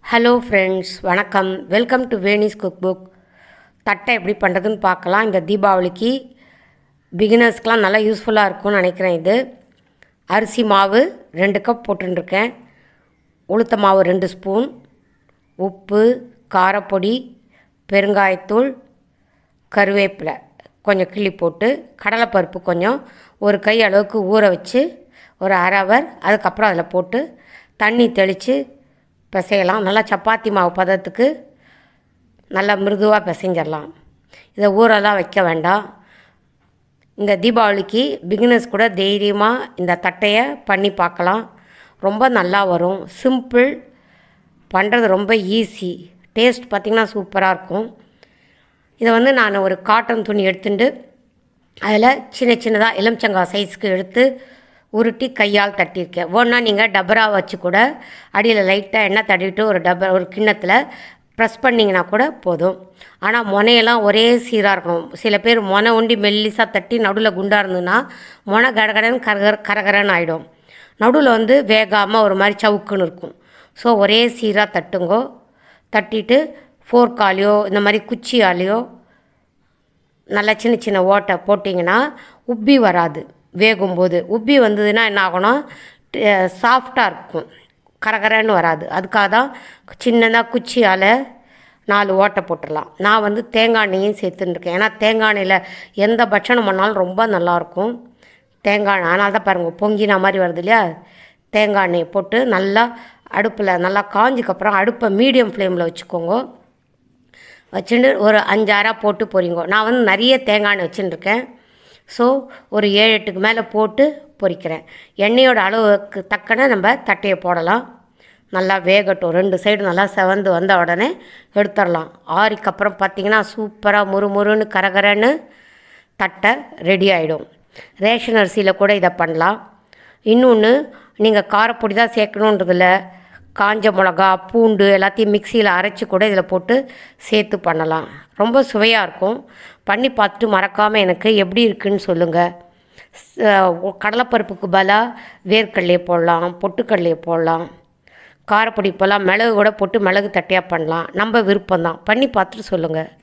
hello friends வணக்கம் welcome to வேணிஸ் cook book தட்டை எப்படி பண்ணுறதுன்னு பார்க்கலாம் இந்த தீபாவளிக்கு பிகினர்ஸ்க்கெலாம் நல்லா யூஸ்ஃபுல்லாக இருக்கும்னு நினைக்கிறேன் இது அரிசி மாவு ரெண்டு கப் போட்டுருக்கேன் உளுத்த மாவு ரெண்டு ஸ்பூன் உப்பு காரப்பொடி பெருங்காயத்தூள் கருவேப்பிலை கொஞ்சம் கிள்ளி போட்டு கடலைப்பருப்பு கொஞ்சம் ஒரு கை அளவுக்கு ஊற வச்சு ஒரு அரை ஹவர் அதுக்கப்புறம் அதில் போட்டு தண்ணி தெளித்து பிசையலாம் நல்லா சப்பாத்தி மாவு பதத்துக்கு நல்லா மிருதுவாக பிசைஞ்சிடலாம் இதை ஊரெல்லாம் வைக்க வேண்டாம் இந்த தீபாவளிக்கு பிகினர்ஸ் கூட தைரியமாக இந்த தட்டையை பண்ணி பார்க்கலாம் ரொம்ப நல்லா வரும் சிம்பிள் பண்ணுறது ரொம்ப ஈஸி டேஸ்ட் பார்த்திங்கன்னா சூப்பராக இருக்கும் இதை வந்து நான் ஒரு காட்டன் துணி எடுத்துட்டு அதில் சின்ன சின்னதாக எலுமிச்சங்காய் சைஸ்க்கு எடுத்து உருட்டி கையால் தட்டியிருக்கேன் ஒன்றா நீங்கள் டபரா வச்சு கூட அடியில் லைட்டாக எண்ணெய் தடவிட்டு ஒரு டபரா ஒரு கிண்ணத்தில் ப்ரெஸ் பண்ணிங்கன்னா கூட போதும் ஆனால் முனையெல்லாம் ஒரே சீராக இருக்கணும் சில பேர் முனை ஒண்டி மெல்லிசாக தட்டி நடுவில் குண்டாக இருந்ததுன்னா முனை கடகடன்னு கரகர கரகரன்னு ஆகிடும் நடுவில் வந்து வேகாமல் ஒரு மாதிரி சவுக்குன்னு இருக்கும் ஸோ ஒரே சீராக தட்டுங்கோ தட்டிட்டு ஃபோர்க்காலையோ இந்த மாதிரி குச்சியாலேயோ நல்லா சின்ன சின்ன ஓட்டை போட்டிங்கன்னா உப்பி வராது வேகும்போது உப்பி வந்ததுன்னா என்ன ஆகணும் சாஃப்டாக இருக்கும் கரகரன்னு வராது அதுக்காக தான் சின்னதாக குச்சியால் நாலு ஓட்டை போட்டுடலாம் நான் வந்து தேங்காய் எண்ணெயும் சேர்த்துட்டுருக்கேன் ஏன்னா தேங்காய் எண்ணெயில் எந்த பட்சணம் பண்ணாலும் ரொம்ப நல்லாயிருக்கும் தேங்காய் எண்ணெய் அதனால தான் பாருங்கள் பொங்கின மாதிரி வருது இல்லையா தேங்காய் எண்ணெய் போட்டு நல்லா அடுப்பில் நல்லா காஞ்சதுக்கப்புறம் அடுப்பை மீடியம் ஃப்ளேமில் வச்சுக்கோங்க வச்சுட்டு ஒரு அஞ்சாறாக போட்டு பொரிங்கோ நான் வந்து நிறைய தேங்காய் எண்ணெய் வச்சுட்டுருக்கேன் ஸோ ஒரு ஏழு எட்டுக்கு மேலே போட்டு பொரிக்கிறேன் எண்ணெயோட அளவுக்கு தக்கன நம்ம தட்டையை போடலாம் நல்லா வேகட்டும் ரெண்டு சைடு நல்லா செவந்து வந்த உடனே எடுத்துடலாம் ஆறிக்கு அப்புறம் பார்த்திங்கன்னா சூப்பராக முறுமுறுன்னு கரகரன்னு தட்டை ரெடி ஆகிடும் ரேஷன் அரிசியில் கூட இதை பண்ணலாம் இன்னொன்று நீங்கள் காரப்பொடி தான் சேர்க்கணுன்றதில்ல காஞ்ச மிளகா பூண்டு எல்லாத்தையும் மிக்சியில் அரைச்சி கூட இதில் போட்டு சேர்த்து பண்ணலாம் ரொம்ப சுவையாக இருக்கும் பண்ணி பார்த்துட்டு மறக்காமல் எனக்கு எப்படி இருக்குன்னு சொல்லுங்கள் கடலைப்பருப்புக்கு பதிலாக வேர்க்கடலையை போடலாம் பொட்டுக்கடலையை போடலாம் காரப்பொடி இப்போல்லாம் மிளகு கூட போட்டு மிளகு தட்டியாக பண்ணலாம் நம்ம விருப்பம்தான் பண்ணி பார்த்துட்டு சொல்லுங்கள்